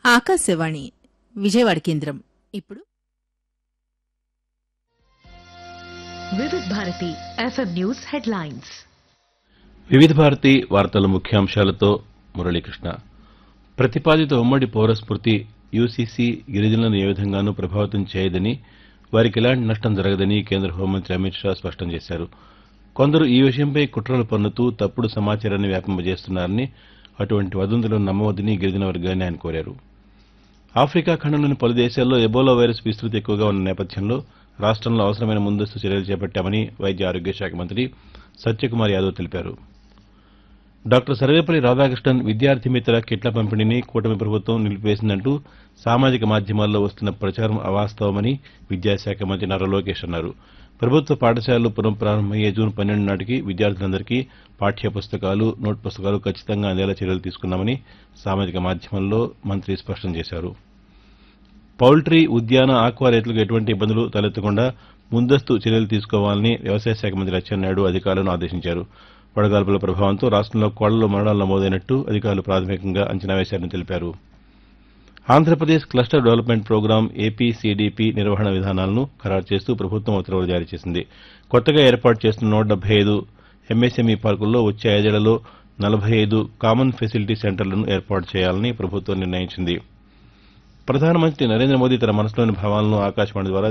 ఆకాశవాణి విజయవాడ కేంద్రం ఇప్పుడు Vividh Bharati FM news headlines Vividh Bharati వార్తల ముఖ్యాంశాలతో మురళీకృష్ణ ప్రతిపాదిత ఉమ్మడి పౌరస్మృతి యూసీసీ గిరిజనులను ఏ విధంగానూ ప్రభావితం చేయదని వారికి ఎలాంటి నష్టం జరగదని కేంద్ర హోంమంత్రి అమిత్ షా స్పష్టం చేశారు కొందరు ఈ విషయంపై కుట్రలు పన్నుతూ తప్పుడు సమాచారాన్ని వ్యాపింపజేస్తున్నారని అటువంటి వదంతులను నమ్మవద్దని గిరిజన వర్గాన్ని ఆయన కోరారు ఆఫ్రికా ఖండంలోని పలు దేశాల్లో ఎబోలా వైరస్ విస్తృతి ఎక్కువగా ఉన్న నేపథ్యంలో రాష్ట్రంలో అవసరమైన ముందస్తు చర్యలు చేపట్టామని వైద్య ఆరోగ్య శాఖ మంత్రి సత్యకుమార్ యాదవ్ తెలిపారు డాక్టర్ సర్వేపల్లి రాధాకృష్ణన్ విద్యార్థి మిత్ర కిట్ల పంపిణీని కూటమి ప్రభుత్వం నిలిపివేసిందంటూ సామాజిక మాధ్యమాల్లో వస్తున్న ప్రచారం అవాస్తవమని విద్యాశాఖ మంత్రి నారా లోకేష్ అన్నారు ప్రభుత్వ పాఠశాలలు పునఃప్రారంభమయ్యే జూన్ పన్నెండు నాటికి విద్యార్థులందరికీ పాఠ్య పుస్తకాలు నోట్ పుస్తకాలు ఖచ్చితంగా అందేలా చర్యలు తీసుకున్నామని సామాజిక మాధ్యమంలో మంత్రి స్పష్టం చేశారు పౌల్ట్రీ ఉద్యాన ఆక్వా రైతులకు ఎటువంటి ఇబ్బందులు తలెత్తకుండా ముందస్తు చర్యలు తీసుకోవాలని వ్యవసాయ శాఖ మంత్రి అచ్చెన్నాయుడు అధికారులను ఆదేశించారు వడగాల్పుల ప్రభావంతో రాష్ట్రంలో కోళ్లలో మరణాలు నమోదైనట్టు అధికారులు ప్రాథమికంగా అంచనా వేశారని తెలిపారు Andhra Pradesh cluster development program APCDP నిర్వహణ విధానాలను ఖరారు చేస్తూ ప్రభుత్వం ఉత్తర్వులు జారీ చేసింది కొత్తగా ఏర్పాటు చేస్తున్న నూట డెబ్బై ఐదు ఎంఎస్ఎంఈ పార్కుల్లో వచ్చే ఐదేళ్లలో నలభై ఐదు కామన్ ఫెసిలిటీ సెంటర్లను ఏర్పాటు చేయాలని ప్రభుత్వం నిర్ణయించింది ప్రధానమంత్రి నరేంద్ర మోదీ తన మనసులోని భావాలను ఆకాశవాణి ద్వారా